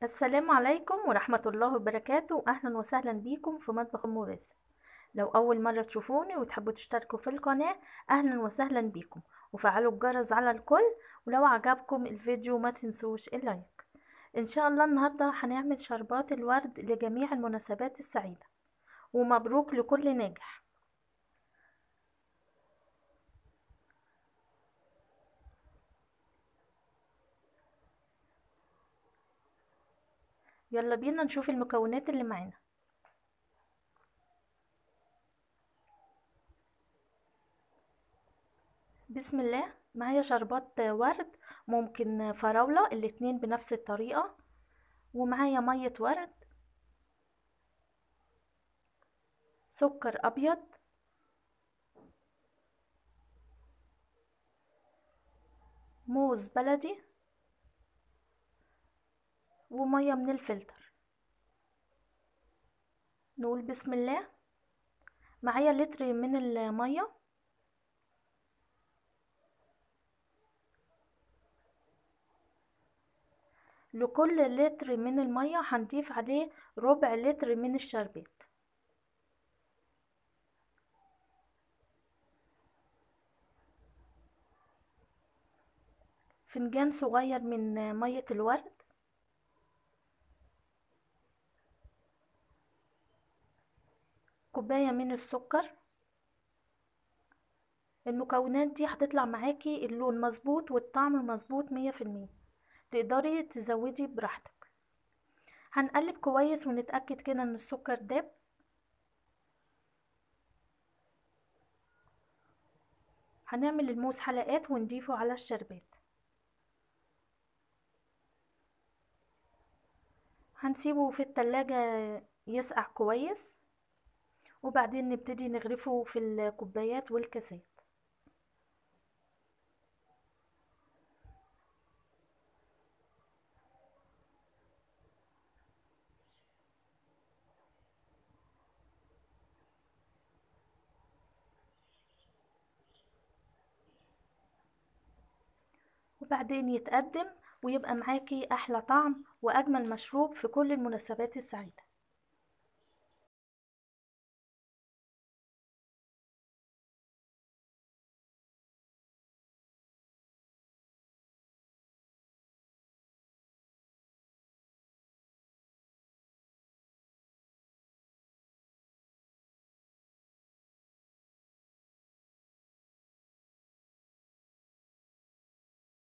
السلام عليكم ورحمة الله وبركاته أهلا وسهلا بيكم في مطبخ أم رزق لو أول مرة تشوفوني وتحبوا تشتركوا في القناة أهلا وسهلا بيكم وفعلوا الجرس على الكل ولو عجبكم الفيديو ما تنسوش اللايك إن شاء الله النهاردة هنعمل شربات الورد لجميع المناسبات السعيدة ومبروك لكل ناجح يلا بينا نشوف المكونات اللي معانا بسم الله معايا شربات ورد ممكن فراولة الاتنين بنفس الطريقة ومعايا مية ورد سكر أبيض موز بلدي ومية من الفلتر نقول بسم الله معايا لتر من المية لكل لتر من المية هنضيف عليه ربع لتر من الشربات فنجان صغير من مية الورد كوباية من السكر المكونات دي هتطلع معاكي اللون مظبوط والطعم مظبوط مية في المية تقدري تزودي براحتك هنقلب كويس ونتأكد كده ان السكر داب هنعمل الموز حلقات ونضيفه على الشربات هنسيبه في التلاجة يسقع كويس وبعدين نبتدي نغرفه في الكوبايات والكاسات وبعدين يتقدم ويبقى معاكي احلى طعم واجمل مشروب في كل المناسبات السعيده